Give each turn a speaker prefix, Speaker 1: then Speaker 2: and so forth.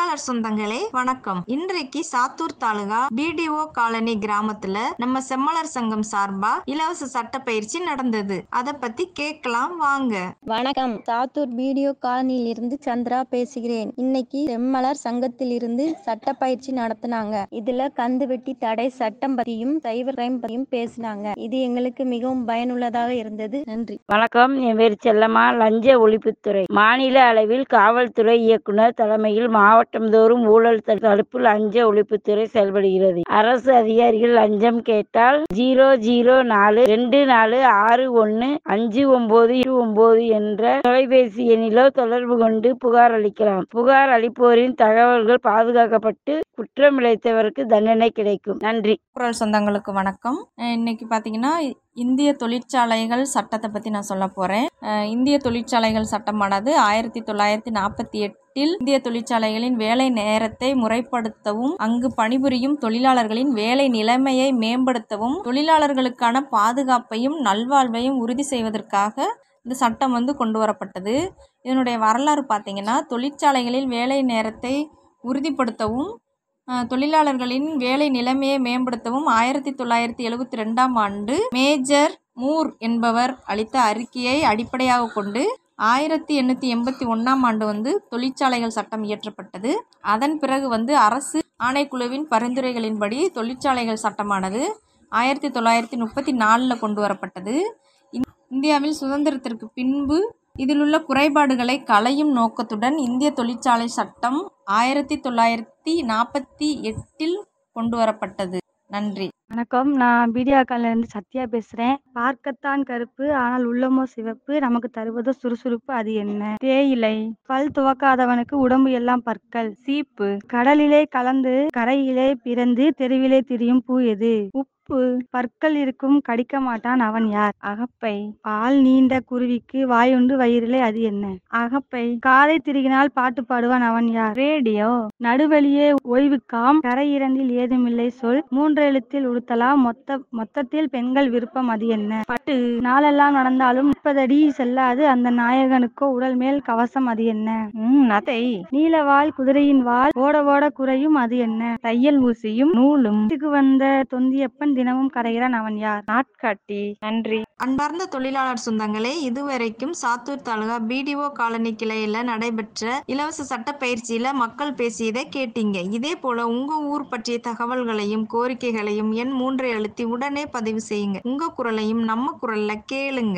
Speaker 1: தொழிலாளர் சொந்தங்களே வணக்கம் இன்றைக்கு சாத்தூர் தாலுகா பிடிஓ காலனி கிராமத்துல நம்ம செம்மலர் சங்கம் சார்பா இலவச சட்ட பயிற்சி நடந்தது அத பத்தி கேட்கலாம் வாங்க
Speaker 2: வணக்கம் சாத்தூர் வீடியோ காலனியிலிருந்து சந்திரா பேசுகிறேன் இன்னைக்கு செம்மலர் சங்கத்திலிருந்து சட்ட பயிற்சி நடத்தினாங்க இதுல கந்து வெட்டி தடை சட்டம் பத்தியும் சைபர் கிரைம் பத்தியும் பேசினாங்க இது எங்களுக்கு மிகவும் பயனுள்ளதாக இருந்தது நன்றி
Speaker 3: வணக்கம் என் பேர் செல்லம்மா லஞ்ச ஒழிப்புத்துறை மாநில அளவில் காவல்துறை இயக்குனர் தலைமையில் மாவட்டந்தோறும் ஊழல் த- தடுப்பு லஞ்ச ஒழிப்புத்துறை செயல்படுகிறது அரசு அதிகாரிகள் லஞ்சம் கேட்டால் ஜீரோ ஜீரோ நாலு ரெண்டு நாலு ஆறு ஒன்று அஞ்சு ஒன்பது இரு ஒன்பது என்ற தொலைபேசி எண்ணிலோ தொடர்பு கொண்டு புகார் அளிக்கலாம் புகார் அளிப்போரின் தகவல்கள் பாதுகாக்கப்பட்டு குற்றம் இழைத்தவருக்கு தண்டனை கிடைக்கும் நன்றி
Speaker 1: குரல் சொந்தங்களுக்கு வணக்கம் அஹ் இன்னைக்கு பார்த்தீங்கன்னா இந்திய தொழிற்சாலைகள் சட்டத்தை பற்றி நான் சொல்ல போகிறேன் இந்திய தொழிற்சாலைகள் சட்டமானது ஆயிரத்தி தொள்ளாயிரத்தி நாற்பத்தி எட்டில் இந்திய தொழிற்சாலைகளின் வேலை நேரத்தை முறைப்படுத்தவும் அங்கு பணிபுரியும் தொழிலாளர்களின் வேலை நிலைமையை மேம்படுத்தவும் தொழிலாளர்களுக்கான பாதுகாப்பையும் நல்வாழ்வையும் உறுதி செய்வதற்காக இந்த சட்டம் வந்து கொண்டு வரப்பட்டது இதனுடைய வரலாறு பார்த்தீங்கன்னா தொழிற்சாலைகளில் வேலை நேரத்தை உறுதிப்படுத்தவும் அஹ், தொழிலாளர்களின் வேலை நிலைமையை மேம்படுத்தவும் ஆயிரத்தி தொள்ளாயிரத்தி எழுபத்தி ரெண்டாம் ஆண்டு மேஜர் மூர் என்பவர் அளித்த அறிக்கையை அடிப்படையாக கொண்டு ஆயிரத்தி எண்ணூற்றி எண்பத்தி ஒன்றாம் ஆண்டு வந்து தொழிற்சாலைகள் சட்டம் இயற்றப்பட்டது அதன் பிறகு வந்து அரசு ஆணைக்குழுவின் பரிந்துரைகளின்படி தொழிற்சாலைகள் சட்டமானது ஆயிரத்தி தொள்ளாயிரத்தி முப்பத்தி நாலில் கொண்டு வரப்பட்டது இந்- இந்தியாவில் சுதந்திரத்திற்கு பின்பு இதிலுள்ள குறைபாடுகளை களையும் நோக்கத்துடன் இந்திய தொழிற்சாலை சட்டம் ஆயிரத்தி தொள்ளாயிரத்தி நாற்பத்தி எட்டில் கொண்டு வரப்பட்டது நன்றி
Speaker 4: வணக்கம் நான் பீடியாக்கால இருந்து சத்யா பேசுறேன் பார்க்கத்தான் கருப்பு ஆனால் உள்ளமோ சிவப்பு நமக்கு தருவதோ சுறுசுறுப்பு அது என்ன தேயிலை பல் துவக்காதவனுக்கு உடம்பு எல்லாம் பற்கள் சீப்பு கடலிலே கலந்து கரையிலே பிறந்து தெருவிலே திரியும் பூ எது உப்பு பற்கள் இருக்கும் கடிக்க மாட்டான் அவன் யார் அகப்பை பால் நீண்ட குருவிக்கு வாயுண்டு வயிறிலே அது என்ன அகப்பை காதை திருகினால் பாட்டு பாடுவான் அவன் யார் ரேடியோ நடுவழியே ஓய்வுக்காம் கரை இரண்டில் ஏதுமில்லை சொல் மூன்று எழுத்தில் உடுத்தலாம் மொத்த மொத்தத்தில் பெண்கள் விருப்பம் அது என்ன பட்டு நாளெல்லாம் நடந்தாலும் முப்பதடி செல்லாது அந்த நாயகனுக்கோ உடல் மேல் கவசம் அது என்ன உம் நத்தை நீலவால் குதிரையின் வால் ஓட ஓட குறையும் அது என்ன தையல் ஊசியும் நூலும் வீட்டுக்கு வந்த தொந்தியப்பன் தினமும் கரைகிறான் அவன் யார் நாட்காட்டி நன்றி
Speaker 1: அன்பார்ந்த தொழிலாளர் சொந்தங்களே இதுவரைக்கும் சாத்தூர் தாலுகா பிடிஓ காலனி கிளையில நடைபெற்ற இலவச சட்ட பயிற்சியில மக்கள் பேசியதை கேட்டீங்க இதே போல உங்க ஊர் பற்றிய தகவல்களையும் கோரிக்கைகளையும் எண் மூன்றை அழுத்தி உடனே பதிவு செய்யுங்க உங்க குரலையும் நம்ம குரல்ல கேளுங்க